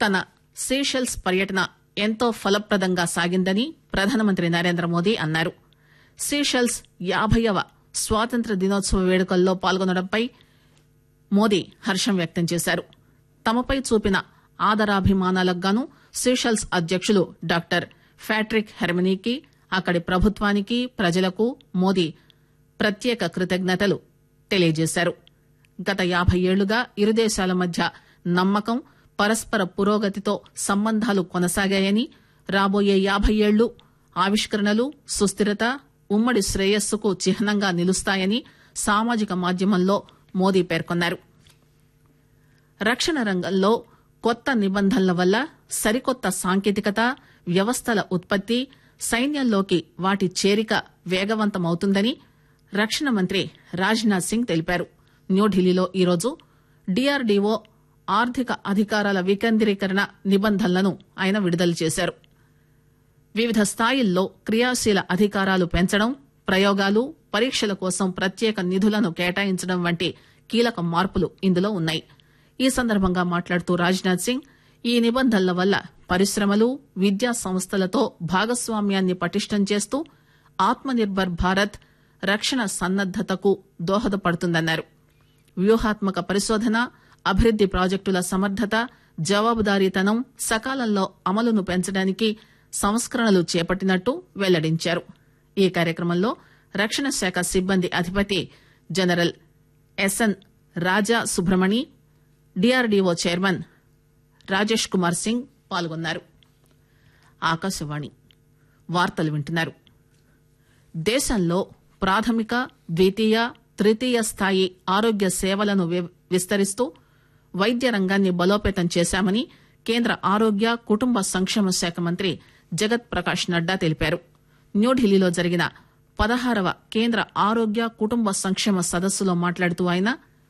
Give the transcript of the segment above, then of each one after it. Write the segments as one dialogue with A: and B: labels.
A: తన సీషెల్స్ పర్యటన ఎంతో ఫలప్రదంగా సాగిందని ప్రధానమంత్రి నరేంద్ర మోదీ అన్నారు సీషెల్స్ యాభైవ స్వాతంత్ర దినోత్సవ వేడుకల్లో పాల్గొనడంపై మోదీ హర్షం వ్యక్తం చేశారు తమపై చూపిన ఆదరాభిమానాలకు గాను సీషెల్స్ అధ్యకులు డాక్టర్ ఫ్యాట్రిక్ హెర్మనీకి అక్కడి ప్రభుత్వానికి ప్రజలకు మోదీ ప్రత్యేక కృతజ్ఞతలు తెలియజేశారు గత యాభై ఏళ్లుగా ఇరు దేశాల మధ్య నమ్మకం పరస్పర పురోగతితో సంబంధాలు కొనసాగాయని రాబోయే యాభై ఏళ్లు ఆవిష్కరణలు సుస్థిరత ఉమ్మడి శ్రేయస్సుకు చిహ్నంగా నిలుస్తాయని సామాజిక మాధ్యమంలో మోదీ పేర్కొన్నారు రక్షణ రంగంలో కొత్త నిబంధనల వల్ల సరికొత్త సాంకేతికత వ్యవస్థల ఉత్పత్తి సైన్యంలోకి వాటి చేరిక వేగవంతమవుతుందని రక్షణ మంత్రి రాజ్నాథ్ సింగ్ తెలిపారు న్యూఢిల్లీలో ఈరోజు డీఆర్డీఓ ఆర్థిక అధికారాల వికేంద్రీకరణ నిబంధనలను ఆయన విడుదల చేశారు వివిధ స్థాయిల్లో క్రియాశీల అధికారాలు పెంచడం ప్రయోగాలు పరీక్షల కోసం ప్రత్యేక నిధులను కేటాయించడం వంటి కీలక మార్పులు ఇందులో ఉన్నాయి ఈ సందర్భంగా మాట్లాడుతూ రాజ్నాథ్ సింగ్ ఈ నిబంధనల వల్ల పరిశ్రమలు విద్యా సంస్థలతో భాగస్వామ్యాన్ని పటిష్టం చేస్తూ ఆత్మ నిర్భర్ భారత్ రక్షణ సన్నద్దతకు దోహదపడుతుందన్నారు వ్యూహాత్మక పరిశోధన అభివృద్ది ప్రాజెక్టుల సమర్థత జవాబుదారీతనం సకాలంలో అమలును పెంచడానికి సంస్కరణలు చేపట్టినట్టు వెల్లడించారు ఈ కార్యక్రమంలో రక్షణ శాఖ సిబ్బంది అధిపతి general SN Raja Subramani DRDO chairman Rajesh Kumar Singh పాల్గొన్నారు ఆకాశవాణి వార్తలు వింటున్నారు దేశంలో ప్రాథమిక ద్వితీయ తృతీయ స్థాయి ఆరోగ్య సేవలను వి- విస్తరిస్తూ వైద్య రంగాన్ని బలోపేతం చేశామని కేంద్ర ఆరోగ్య కుటుంబ సంక్షేమ శాఖ మంత్రి జగత్ ప్రకాష్ నడ్డా తెలిపారు న్యూఢిల్లీలో జరిగిన పదహారవ కేంద్ర ఆరోగ్య కుటుంబ సంక్షేమ సదస్సులో మాట్లాడుతూ ఆయన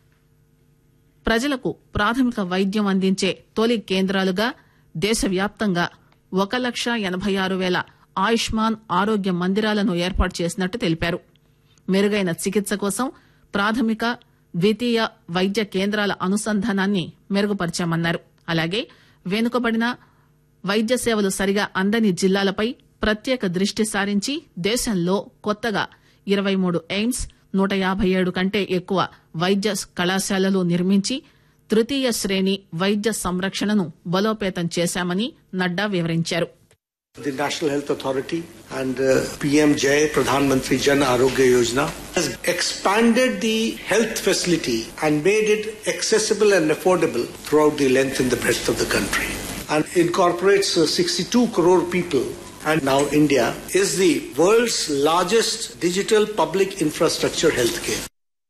A: ప్రజలకు ప్రాథమిక వైద్యం అందించే తొలి కేంద్రాలుగా దేశవ్యాప్తంగా ఒక లక్ష ఎనబై ఆరు వేల ఆయుష్మాన్ ఆరోగ్య మందిరాలను ఏర్పాటు చేసినట్టు తెలిపారు మెరుగైన చికిత్స కోసం ప్రాథమిక ద్వితీయ వైద్య కేంద్రాల అనుసంధానాన్ని మెరుగుపరిచామన్నారు అలాగే వెనుకబడిన వైద్య సేవలు సరిగా అందని జిల్లాలపై ప్రత్యేక దృష్టి సారించి దేశంలో కొత్తగా ఇరవై మూడు ఎయిమ్స్ నూట యాభై ఏడు కంటే ఎక్కువ వైద్య కళాశాలలు నిర్మించి తృతీయ శ్రేణి వైద్య సంరక్షణను బలోపేతం చేశామని నడ్డా వివరించారు
B: The National Health Authority and uh, PM Jai Pradhan Mantri Jan Arogya Yojana has expanded the health facility and made it accessible and affordable throughout the length and the breadth of the country and incorporates uh, 62 crore people and now India is the world's largest digital public infrastructure healthcare.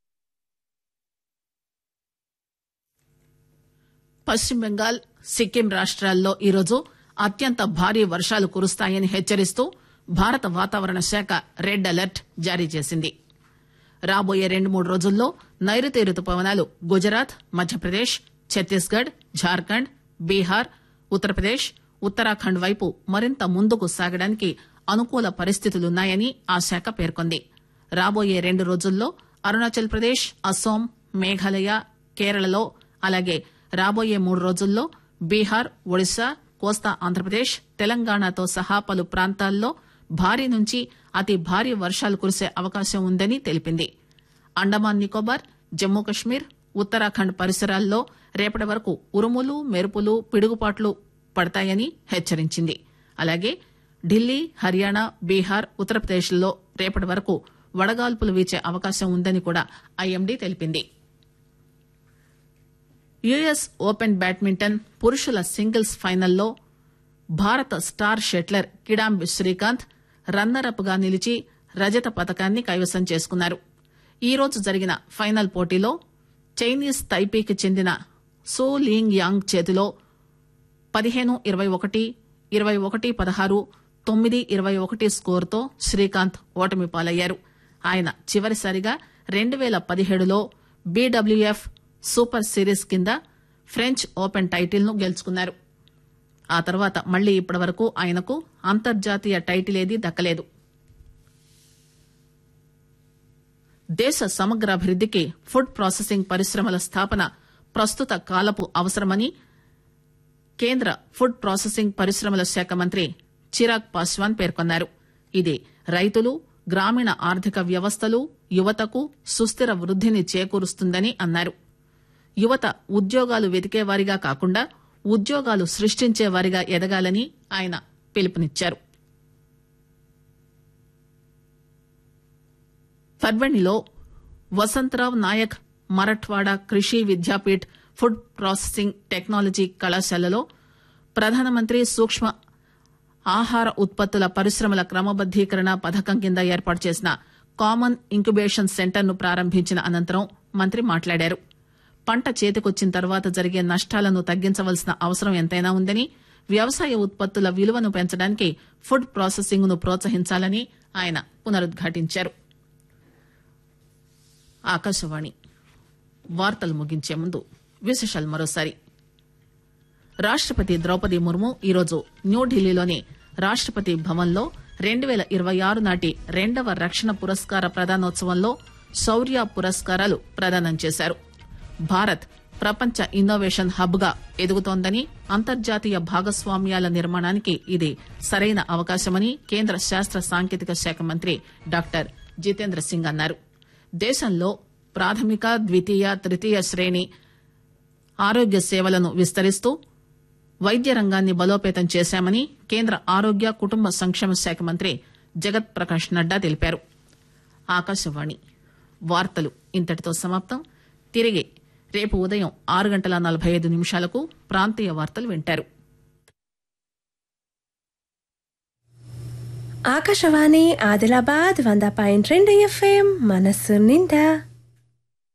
A: పశ్చిమ బెంగాల్ సిక్కిం రాష్ట్రాల్లో ఈరోజు అత్యంత భారీ వర్షాలు కురుస్తాయని హెచ్చరిస్తూ భారత వాతావరణ శాఖ రెడ్ అలర్ట్ జారీ చేసింది రాబోయే రెండు మూడు రోజుల్లో నైరుతి రుతుపవనాలు గుజరాత్ మధ్యప్రదేశ్ ఛత్తీస్గఢ్ ఝార్ఖండ్ బీహార్ ఉత్తరప్రదేశ్ ఉత్తరాఖండ్ వైపు మరింత ముందుకు సాగడానికి అనుకూల పరిస్థితులున్నాయని ఆ శాఖ పేర్కొంది రాబోయే రెండు రోజుల్లో అరుణాచల్ ప్రదేశ్ అస్సోం మేఘాలయ కేరళలో అలాగే రాబోయే మూడు రోజుల్లో బీహార్ ఒడిశా కోస్తా ఆంధ్రప్రదేశ్ తెలంగాణతో సహా పలు ప్రాంతాల్లో భారీ నుంచి అతి భారీ వర్షాలు కురిసే అవకాశం ఉందని తెలిపింది అండమాన్ నికోబార్ జమ్మూ కశ్మీర్ ఉత్తరాఖండ్ పరిసరాల్లో రేపటి వరకు ఉరుములు మెరుపులు పిడుగుపాట్లు పడతాయని హెచ్చరించింది అలాగే ఢిల్లీ హర్యానా బీహార్ ఉత్తరప్రదేశ్లో రేపటి వరకు వడగాల్పులు వీచే అవకాశం ఉందని కూడా ఐఎండీ తెలిపింది యుఎస్ ఓపెన్ బ్యాడ్మింటన్ పురుషుల సింగిల్స్ ఫైనల్లో భారత star shuttler Kidambi Srikanth runner up గా నిలిచి రజత పతకాన్ని కైవసం చేసుకున్నారు ఈ రోజు జరిగిన ఫైనల్ పోటీలో చైనీస్ తైపీకి చెందిన సో లింగ్ యాంగ్ చేతిలో పదిహేను ఇరవై ఒకటి ఇరవై ఒకటి పదహారు తొమ్మిది ఇరవై ఒకటి స్కోరుతో శ్రీకాంత్ ఓటమి పాలయ్యారు ఆయన చివరిసారిగా రెండు పేల పదిహేడులో బీడబ్ల్యూఎఫ్ సూపర్ సిరీస్ కింద ఫ్రెంచ్ ఓపెన్ టైటిల్ ను గెలుచుకున్నారు ఆ తర్వాత మళ్లీ ఇప్పటి వరకు ఆయనకు అంతర్జాతీయ టైటిల్ ఏదీ దక్కలేదు దేశ సమగ్ర అభివృద్దికి ఫుడ్ ప్రాసెసింగ్ పరిశ్రమల స్థాపన ప్రస్తుత కాలపు అవసరమని కేంద్ర ఫుడ్ ప్రాసెసింగ్ పరిశ్రమల శాఖ మంత్రి చిరాగ్ పాస్వాన్ పేర్కొన్నారు ఇది రైతులు గ్రామీణ ఆర్థిక వ్యవస్థలు యువతకు సుస్థిర వృద్దిని చేకూరుస్తుందని అన్నారు యువత ఉద్యోగాలు వెతికేవారిగా కాకుండా ఉద్యోగాలు సృష్టించేవారిగా ఎదగాలని ఆయన పిలుపునిచ్చారు పర్వణిలో వసంతరావ్ నాయక్ మరఠ్వాడా కృషి విద్యాపీఠ్ ఫుడ్ ప్రాసెసింగ్ టెక్నాలజీ కళాశాలలో ప్రధానమంత్రి సూక్ష్మ ఆహార ఉత్పత్తుల పరిశ్రమల క్రమబద్దీకరణ పథకం కింద ఏర్పాటు చేసిన కామన్ ఇంక్యుబేషన్ సెంటర్ ను ప్రారంభించిన అనంతరం మంత్రి మాట్లాడారు పంట చేతికొచ్చిన తర్వాత జరిగే నష్టాలను తగ్గించవలసిన అవసరం ఎంతైనా ఉందని వ్యవసాయ ఉత్పత్తుల విలువను పెంచడానికి ఫుడ్ ప్రాసెసింగ్ ను ప్రోత్సహించాలని ఆయన పునరుద్ఘాటించారు ఆకాశవాణి వార్తలు ముగించే ముందు విశేషాలు మరోసారి రాష్టపతి ద్రౌపది ముర్ము ఈరోజు న్యూఢిల్లీలోని రాష్టపతి భవన్లో రెండు పేల ఇరవై ఆరు నాటి రెండవ రక్షణ పురస్కార ప్రదానోత్సవంలో శౌర్య పురస్కారాలు ప్రదానం చేశారు భారత్ ప్రపంచ ఇన్నోవేషన్ హబ్ గా ఎదుగుతోందని అంతర్జాతీయ భాగస్వామ్యాల నిర్మాణానికి ఇది సరైన అవకాశమని కేంద్ర శాస్త్ర సాంకేతిక శాఖ మంత్రి డాక్టర్ జితేంద్ర సింగ్ అన్నారు దేశంలో ప్రాథమిక ద్వితీయ తృతీయ శ్రేణి ఆరోగ్య సేవలను విస్తరిస్తూ వైద్య రంగాన్ని బలోపేతం చేశామని కేంద్ర ఆరోగ్య కుటుంబ సంక్షేమ శాఖ మంత్రి జగత్ ప్రకాష్ నడ్డా తెలిపారు ఆకాశవాణి వార్తలు ఇంతటితో సమాప్తం తిరిగి రేపు ఉదయం ఆరు గంటల నలభై ఐదు నిమిషాలకు ప్రాంతీయ వార్తలు వింటారు
C: ఆకాశవాణి ఆదిలాబాద్ వంద పాయింట్ రెండు ఎఫ్ఎం మనస్సు నిండా